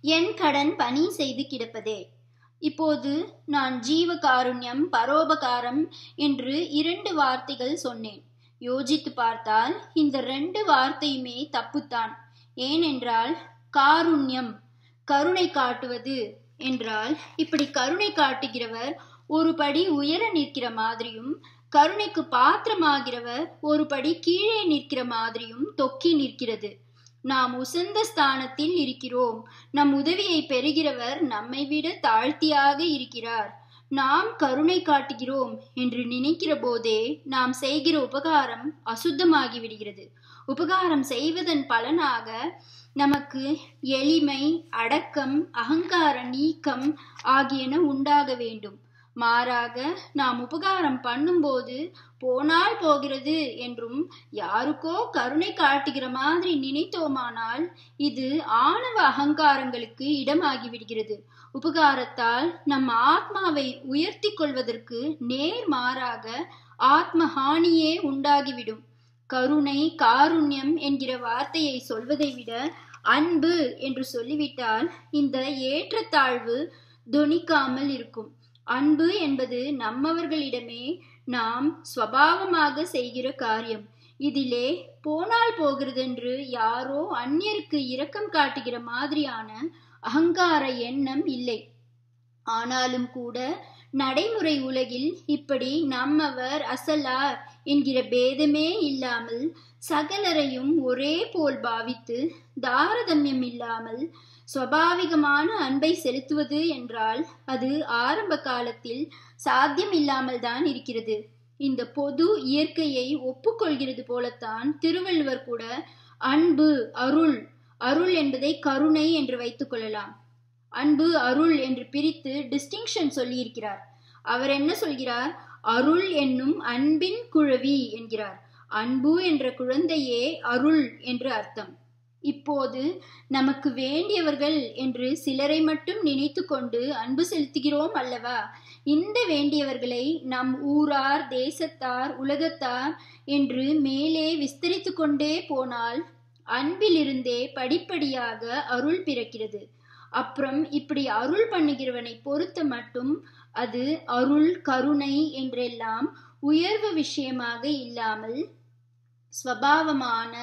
என் கடன் பணி செய்து கிடப்பதே இப்போது நான் ஜீவகாருண்யம் பரோபகாரம் என்று இரண்டு வார்த்தைகள் சொன்னேன் யோசித்து பார்த்தால் இந்த ரெண்டு வார்த்தையுமே தப்புத்தான் ஏனென்றால் காருண்யம் கருணை காட்டுவது என்றால் இப்படி கருணை காட்டுகிறவர் ஒரு படி உயர நிற்கிற மாதிரியும் கருணைக்கு பாத்திரமாகிறவர் ஒரு படி கீழே நிற்கிற மாதிரியும் தொக்கி நிற்கிறது நாம் உசந்த ஸ்தானத்தில் இருக்கிறோம் நம் உதவியை பெறுகிறவர் நம்மை விட தாழ்த்தியாக இருக்கிறார் நாம் கருணை காட்டுகிறோம் என்று நினைக்கிற போதே நாம் செய்கிற உபகாரம் அசுத்தமாகி விடுகிறது உபகாரம் செய்வதன் பலனாக நமக்கு எளிமை அடக்கம் அகங்கார நீக்கம் ஆகியன உண்டாக வேண்டும் மாறாக நாம் உபகாரம் பண்ணும்போது போனால் போகிறது என்றும் யாருக்கோ கருணை காட்டுகிற மாதிரி நினைத்தோமானால் இது ஆணவ அகங்காரங்களுக்கு இடமாகி விடுகிறது உபகாரத்தால் நம் ஆத்மாவை உயர்த்தி கொள்வதற்கு நேர் மாறாக ஆத்ம ஹானியே உண்டாகிவிடும் கருணை காருண்யம் என்கிற வார்த்தையை சொல்வதை விட அன்பு என்று சொல்லிவிட்டால் இந்த ஏற்றத்தாழ்வு தொனிக்காமல் இருக்கும் அன்பு என்பது நம்மவர்களிடமே நாம் ஸ்வபாவமாக செய்கிற காரியம் இதிலே போனால் போகிறதென்று யாரோ அந்நியருக்கு இரக்கம் காட்டுகிற மாதிரியான அகங்கார எண்ணம் இல்லை ஆனாலும் கூட நடைமுறை உலகில் இப்படி நம்மவர் அசலார் என்கிற பேதமே இல்லாமல் சகலரையும் ஒரே போல் பாவித்து தாரதமியம் இல்லாமல் சுவாபாவிகமான அன்பை செலுத்துவது என்றால் அது ஆரம்ப காலத்தில் சாத்தியம் இல்லாமல் தான் இருக்கிறது இந்த பொது இயற்கையை ஒப்புக்கொள்கிறது போலத்தான் திருவள்ளுவர் கூட அன்பு அருள் அருள் என்பதை கருணை என்று வைத்துக் கொள்ளலாம் அன்பு அருள் என்று பிரித்து டிஸ்டிங்ஷன் சொல்லியிருக்கிறார் அவர் என்ன சொல்கிறார் அருள் என்னும் அன்பின் குழவி என்கிறார் அன்பு என்ற குழந்தையே அருள் என்று அர்த்தம் இப்போது நமக்கு வேண்டியவர்கள் என்று சிலரை மட்டும் நினைத்து கொண்டு அன்பு செலுத்துகிறோம் அல்லவா இந்த வேண்டியவர்களை நம் ஊரார் தேசத்தார் உலகத்தார் என்று மேலே விஸ்தரித்து கொண்டே போனால் அன்பிலிருந்தே படிப்படியாக அருள் பிறக்கிறது அப்புறம் இப்படி அருள் பண்ணுகிறவனை பொறுத்த மட்டும் அது அருள் கருணை என்றெல்லாம் உயர்வு விஷயமாக இல்லாமல் ஸ்வபாவமான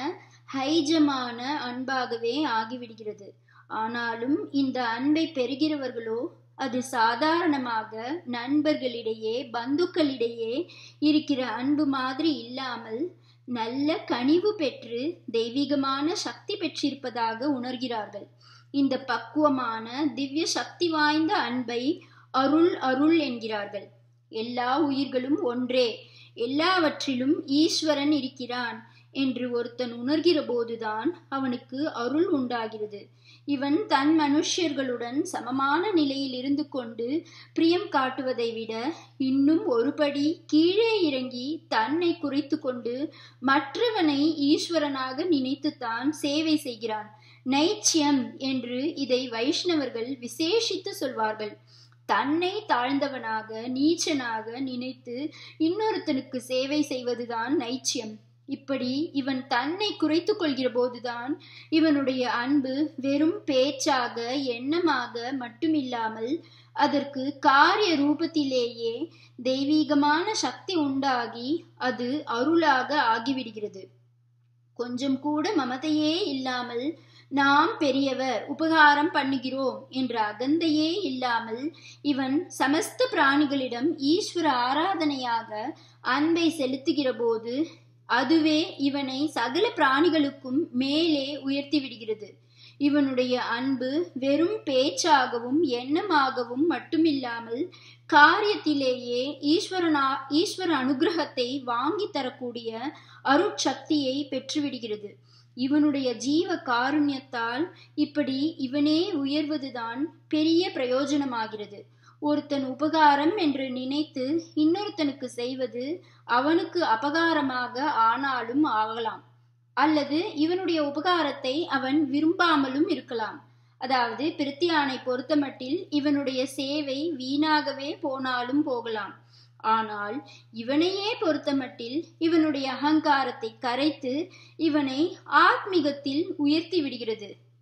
ஹைஜமான அன்பாகவே ஆகிவிடுகிறது ஆனாலும் இந்த அன்பை பெறுகிறவர்களோ அது சாதாரணமாக நண்பர்களிடையே பந்துக்களிடையே இருக்கிற அன்பு மாதிரி இல்லாமல் நல்ல கனிவு பெற்று தெய்வீகமான சக்தி பெற்றிருப்பதாக உணர்கிறார்கள் இந்த பக்குவமான திவ்ய சக்தி வாய்ந்த அன்பை அருள் அருள் என்கிறார்கள் எல்லா உயிர்களும் ஒன்றே எல்லாவற்றிலும் ஈஸ்வரன் இருக்கிறான் என்று ஒருத்தன் உணர்கிற போதுதான் அவனுக்கு அருள் உண்டாகிறது இவன் தன் மனுஷ்யர்களுடன் சமமான நிலையில் இருந்து கொண்டு பிரியம் காட்டுவதை விட இன்னும் ஒருபடி கீழே இறங்கி தன்னை குறைத்து கொண்டு மற்றவனை ஈஸ்வரனாக நினைத்துத்தான் சேவை செய்கிறான் நைச்சியம் என்று இதை வைஷ்ணவர்கள் விசேஷித்து சொல்வார்கள் தன்னை தாழ்ந்தவனாக நீச்சனாக நினைத்து இன்னொருத்தனுக்கு சேவை செய்வதுதான் நைச்சியம் இப்படி இவன் தன்னை குறைத்து கொள்கிற போதுதான் இவனுடைய அன்பு வெறும் பேச்சாக எண்ணமாக மட்டுமில்லாமல் அதற்கு காரிய ரூபத்திலேயே தெய்வீகமான சக்தி உண்டாகி அது அருளாக ஆகிவிடுகிறது கொஞ்சம் கூட மமதையே இல்லாமல் நாம் பெரியவர் உபகாரம் பண்ணுகிறோம் என்ற அகந்தையே இல்லாமல் இவன் சமஸ்த பிராணிகளிடம் ஈஸ்வர ஆராதனையாக அன்பை செலுத்துகிற போது அதுவே இவனை சகல பிராணிகளுக்கும் மேலே உயர்த்தி விடுகிறது இவனுடைய அன்பு வெறும் பேச்சாகவும் எண்ணமாகவும் மட்டுமில்லாமல் காரியத்திலேயே ஈஸ்வரனா ஈஸ்வர அனுகிரகத்தை வாங்கி தரக்கூடிய அருட்சக்தியை பெற்றுவிடுகிறது இவனுடைய ஜீவ காருண்யத்தால் இப்படி இவனே உயர்வதுதான் பெரிய பிரயோஜனமாகிறது ஒருத்தன் உபகாரம் என்று நினைத்து இன்னொருத்தனுக்கு செய்வது அவனுக்கு அபகாரமாக ஆனாலும் ஆகலாம் அல்லது இவனுடைய உபகாரத்தை அவன் விரும்பாமலும் இருக்கலாம் அதாவது பிரித்தியானை பொறுத்தமட்டில் இவனுடைய சேவை வீணாகவே போனாலும் போகலாம் ஆனால் இவனையே பொறுத்தமட்டில் இவனுடைய அகங்காரத்தை கரைத்து இவனை ஆத்மீகத்தில் உயர்த்தி விடுகிறது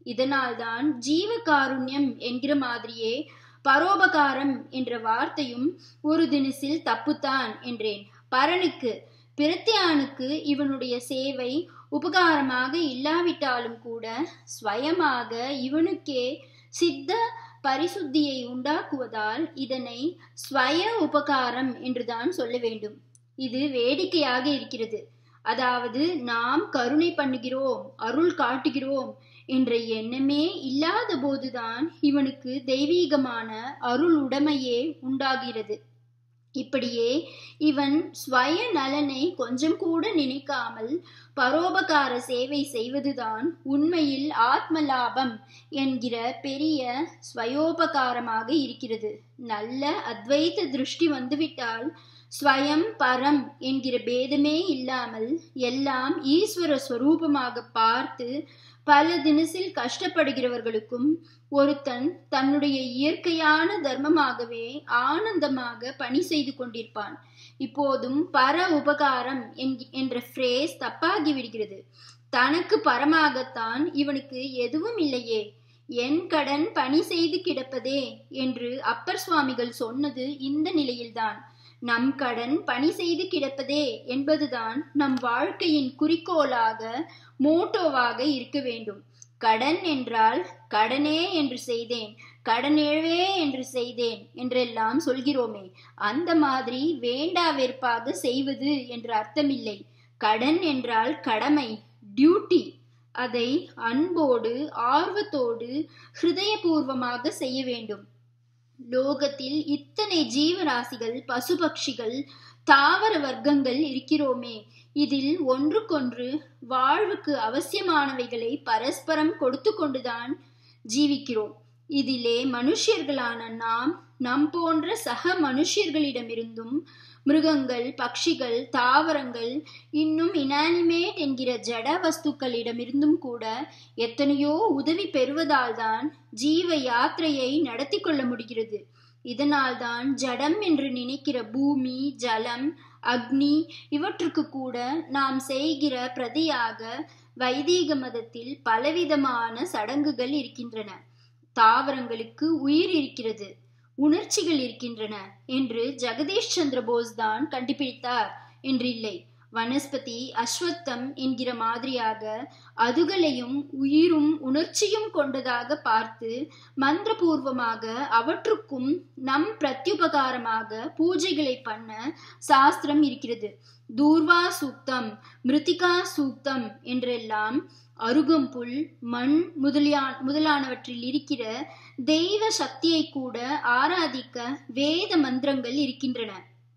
இதனால்தான் ஜீவ காருண்யம் என்கிற மாதிரியே பரோபகாரம் என்ற வார்த்தையும் ஒரு தினசில் தப்புத்தான் என்றேன் பரனுக்கு பிரத்தியானுக்கு இவனுடைய சேவை உபகாரமாக இல்லாவிட்டாலும் கூட ஸ்வயமாக இவனுக்கே சித்த பரிசுத்தியை உண்டாக்குவதால் இதனை ஸ்வய உபகாரம் என்றுதான் சொல்ல வேண்டும் இது வேடிக்கையாக இருக்கிறது அதாவது நாம் கருணை பண்ணுகிறோம் அருள் காட்டுகிறோம் என்ற எண்ணமே இல்லாத போதுதான் இவனுக்கு தெய்வீகமான அருள் உடைமையே உண்டாகிறது இப்படியே இவன் ஸ்வய நலனை கொஞ்சம் கூட நினைக்காமல் பரோபகார சேவை செய்வதுதான் உண்மையில் ஆத்ம லாபம் என்கிற பெரிய ஸ்வயோபகாரமாக இருக்கிறது நல்ல அத்வைத திருஷ்டி வந்துவிட்டால் ஸ்வயம் பரம் என்கிற பேதமே இல்லாமல் எல்லாம் ஈஸ்வர ஸ்வரூபமாக பார்த்து பல தினசில் கஷ்டப்படுகிறவர்களுக்கும் ஒருத்தன் தன்னுடைய இயற்கையான தர்மமாகவே ஆனந்தமாக பணி செய்து கொண்டிருப்பான் இப்போதும் பர உபகாரம் என்ற ஃப்ரேஸ் தப்பாகி விடுகிறது தனக்கு பரமாகத்தான் இவனுக்கு எதுவும் இல்லையே என் கடன் பணி செய்து கிடப்பதே என்று அப்பர் சுவாமிகள் சொன்னது இந்த நிலையில்தான் நம் கடன் பணி செய்து கிடப்பதே என்பதுதான் நம் வாழ்க்கையின் குறிக்கோளாக மோட்டோவாக இருக்க வேண்டும் கடன் என்றால் கடனே என்று செய்தேன் கடனேழவே என்று செய்தேன் என்றெல்லாம் சொல்கிறோமே அந்த மாதிரி வேண்டா வெறுப்பாக செய்வது என்று அர்த்தமில்லை கடன் என்றால் கடமை டியூட்டி அதை அன்போடு ஆர்வத்தோடு ஹிருதயபூர்வமாக செய்ய வேண்டும் லோகத்தில் இத்தனை ஜீவராசிகள் பசுபக்ஷிகள் தாவர வர்க்கங்கள் இருக்கிறோமே இதில் ஒன்றுக்கொன்று வாழ்வுக்கு அவசியமானவைகளை பரஸ்பரம் கொடுத்து கொண்டுதான் ஜீவிக்கிறோம் இதிலே மனுஷியர்களான நாம் நம் போன்ற சக மனுஷியர்களிடமிருந்தும் மிருகங்கள் பட்சிகள் தாவரங்கள் இன்னும் இனானிமேட் என்கிற ஜட வஸ்துக்களிடமிருந்தும் கூட எத்தனையோ உதவி பெறுவதால் தான் ஜீவ யாத்திரையை நடத்தி கொள்ள முடிகிறது இதனால்தான் ஜடம் என்று நினைக்கிற பூமி ஜலம் அக்னி இவற்றுக்கு கூட நாம் செய்கிற பிரதியாக வைதீக மதத்தில் பலவிதமான சடங்குகள் இருக்கின்றன தாவரங்களுக்கு உயிர் இருக்கிறது உணர்ச்சிகள் இருக்கின்றன என்று ஜெகதீஷ் சந்திர போஸ் தான் கண்டுபிடித்தார் என்றில்லை வனஸ்பதி அஸ்வத்தம் என்கிற மாதிரியாக அதுகளையும் உயிரும் உணர்ச்சியும் கொண்டதாக பார்த்து மந்திரபூர்வமாக அவற்றுக்கும் நம் பிரத்யுபகாரமாக பூஜைகளை பண்ண சாஸ்திரம் இருக்கிறது தூர்வா சூக்தம் மிருத்திகா சூக்தம் என்றெல்லாம் அருகம்புல் மண் முதலியா முதலானவற்றில் இருக்கிற தெய்வ சக்தியை கூட ஆராதிக்க வேத மந்திரங்கள் இருக்கின்றன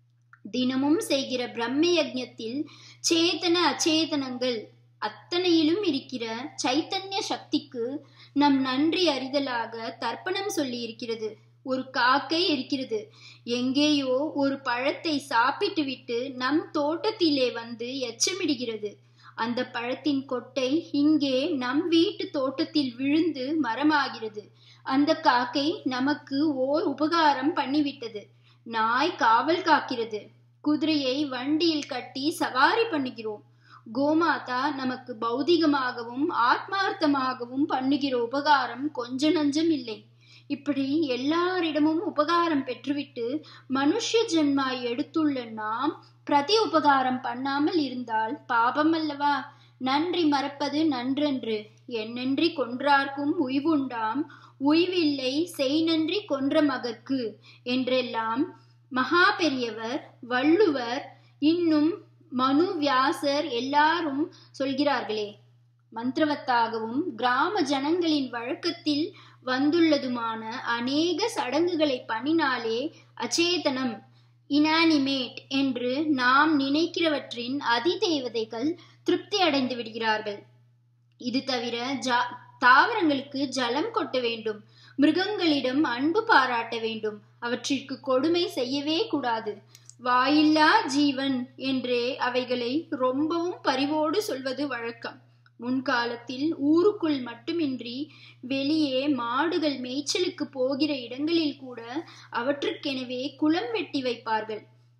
தினமும் செய்கிற பிரம்ம யஜ்ஞத்தில் சேதன அச்சேதனங்கள் அத்தனையிலும் இருக்கிற சைத்தன்ய சக்திக்கு நம் நன்றி அறிதலாக தர்ப்பணம் சொல்லி இருக்கிறது ஒரு காக்கை இருக்கிறது எங்கேயோ ஒரு பழத்தை சாப்பிட்டு விட்டு நம் தோட்டத்திலே வந்து எச்சமிடுகிறது அந்த பழத்தின் கொட்டை இங்கே நம் வீட்டு தோட்டத்தில் விழுந்து மரமாகிறது அந்த காக்கை நமக்கு ஓர் உபகாரம் பண்ணிவிட்டது நாய் காவல் காக்கிறது குதிரையை வண்டியில் கட்டி சவாரி பண்ணுகிறோம் கோமாதா நமக்கு பௌதிகமாகவும் ஆத்மார்த்தமாகவும் பண்ணுகிற உபகாரம் கொஞ்ச நஞ்சம் இல்லை இப்படி எல்லாரிடமும் உபகாரம் பெற்றுவிட்டு மனுஷ ஜென்மா எடுத்துள்ள நாம் பிரதி உபகாரம் பண்ணாமல் இருந்தால் பாபம் அல்லவா நன்றி மறப்பது நன்றன்று என்னன்றி கொன்றார்க்கும் உய்வுண்டாம் உய்வில்லை செய் நன்றி கொன்ற மகற்கு என்றெல்லாம் மகா பெரியவர் வள்ளுவர் இன்னும் மனு வியாசர் எல்லாரும் சொல்கிறார்களே மந்திரவத்தாகவும் கிராம ஜனங்களின் வழக்கத்தில் வந்துள்ளதுமான அநேக சடங்குகளை பண்ணினாலே அச்சேதனம் இனானிமேட் என்று நாம் நினைக்கிறவற்றின் அதிதேவதைகள் திருப்தி அடைந்து விடுகிறார்கள் இது தவிர ஜா தாவரங்களுக்கு ஜலம் கொட்ட வேண்டும் மிருகங்களிடம் அன்பு பாராட்ட வேண்டும் அவற்றிற்கு கொடுமை செய்யவே கூடாது வாயில்லா ஜீவன் என்றே அவைகளை ரொம்பவும் பரிவோடு சொல்வது வழக்கம் முன்காலத்தில் ஊருக்குள் மட்டுமின்றி வெளியே மாடுகள் மேய்ச்சலுக்கு போகிற இடங்களில் கூட அவற்றுக்கெனவே குளம் வெட்டி வைப்பார்கள்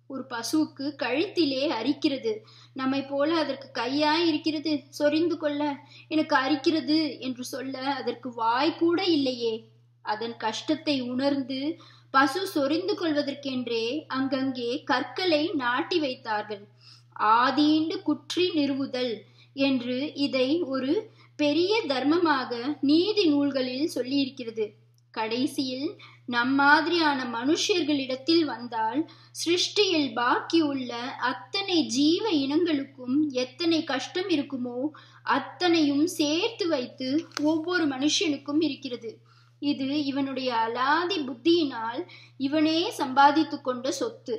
ஒரு பசுவுக்கு கழுத்திலே அரிக்கிறது நம்மை போல அதற்கு கையாய் இருக்கிறது சொரிந்து கொள்ள எனக்கு அரிக்கிறது என்று சொல்ல அதற்கு வாய் கூட இல்லையே அதன் கஷ்டத்தை உணர்ந்து பசு சொரிந்து கொள்வதற்கென்றே அங்கங்கே கற்களை நாட்டி வைத்தார்கள் ஆதீண்டு குற்றி நிறுவுதல் என்று இதை ஒரு பெரிய தர்மமாக நீதி நூல்களில் சொல்லியிருக்கிறது கடைசியில் நம்மாதிரியான மனுஷர்களிடத்தில் வந்தால் சிருஷ்டியில் பாக்கியுள்ள அத்தனை ஜீவ இனங்களுக்கும் எத்தனை கஷ்டம் இருக்குமோ அத்தனையும் சேர்த்து வைத்து ஒவ்வொரு மனுஷனுக்கும் இருக்கிறது இது இவனுடைய அலாதி புத்தியினால் இவனே சம்பாதித்து கொண்ட சொத்து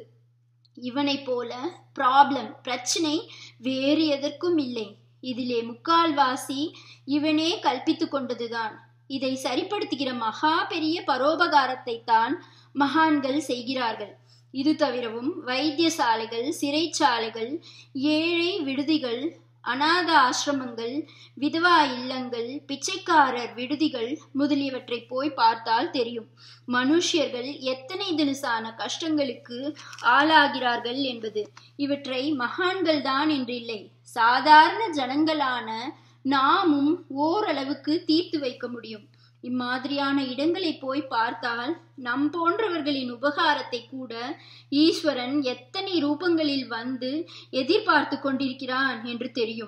இவனை போல ப்ராப்ளம் பிரச்சனை வேறு எதற்கும் இல்லை இதிலே முக்கால்வாசி இவனே கல்பித்து கொண்டதுதான் இதை சரிப்படுத்துகிற மகா பெரிய பரோபகாரத்தை தான் மகான்கள் செய்கிறார்கள் இது தவிரவும் வைத்தியசாலைகள் சிறைச்சாலைகள் ஏழை விடுதிகள் அநாத ஆசிரமங்கள் விதவா இல்லங்கள் பிச்சைக்காரர் விடுதிகள் முதலியவற்றை போய் பார்த்தால் தெரியும் மனுஷியர்கள் எத்தனை தினசான கஷ்டங்களுக்கு ஆளாகிறார்கள் என்பது இவற்றை மகான்கள் தான் என்றில்லை சாதாரண ஜனங்களான நாமும் ஓரளவுக்கு தீர்த்து வைக்க முடியும் இம்மாதிரியான இடங்களை போய் பார்த்தால் நம் போன்றவர்களின் உபகாரத்தை கூட ஈஸ்வரன் எத்தனை ரூபங்களில் வந்து எதிர்பார்த்து கொண்டிருக்கிறான் என்று தெரியும்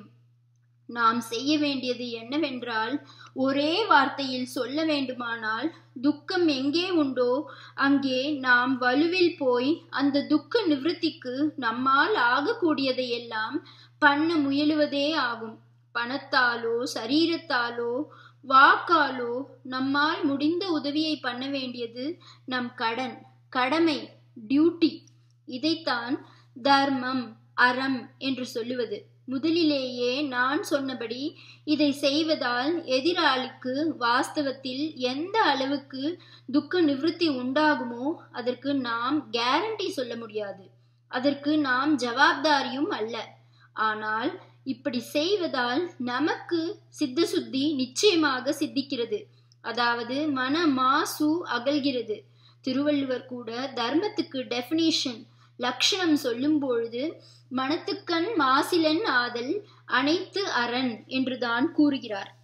நாம் செய்ய வேண்டியது என்னவென்றால் ஒரே வார்த்தையில் சொல்ல வேண்டுமானால் துக்கம் எங்கே உண்டோ அங்கே நாம் வலுவில் போய் அந்த துக்க நிவர்த்திக்கு நம்மால் ஆகக்கூடியதையெல்லாம் பண்ண முயலுவதே ஆகும் பணத்தாலோ சரீரத்தாலோ வாக்காலோ நம்மால் முடிந்த உதவியை பண்ண வேண்டியது நம் கடன் கடமை டியூட்டி இதைத்தான் தர்மம் அறம் என்று சொல்லுவது முதலிலேயே நான் சொன்னபடி இதை செய்வதால் எதிராளிக்கு வாஸ்தவத்தில் எந்த அளவுக்கு துக்க நிவர்த்தி உண்டாகுமோ அதற்கு நாம் கேரண்டி சொல்ல முடியாது அதற்கு நாம் ஜவாப்தாரியும் அல்ல ஆனால் இப்படி செய்வதால் நமக்கு சித்த சுத்தி நிச்சயமாக சித்திக்கிறது அதாவது மன மாசு அகல்கிறது திருவள்ளுவர் கூட தர்மத்துக்கு டெபினிஷன் லட்சணம் சொல்லும் பொழுது மனத்துக்கண் மாசிலன் ஆதல் அனைத்து அரண் என்றுதான் கூறுகிறார்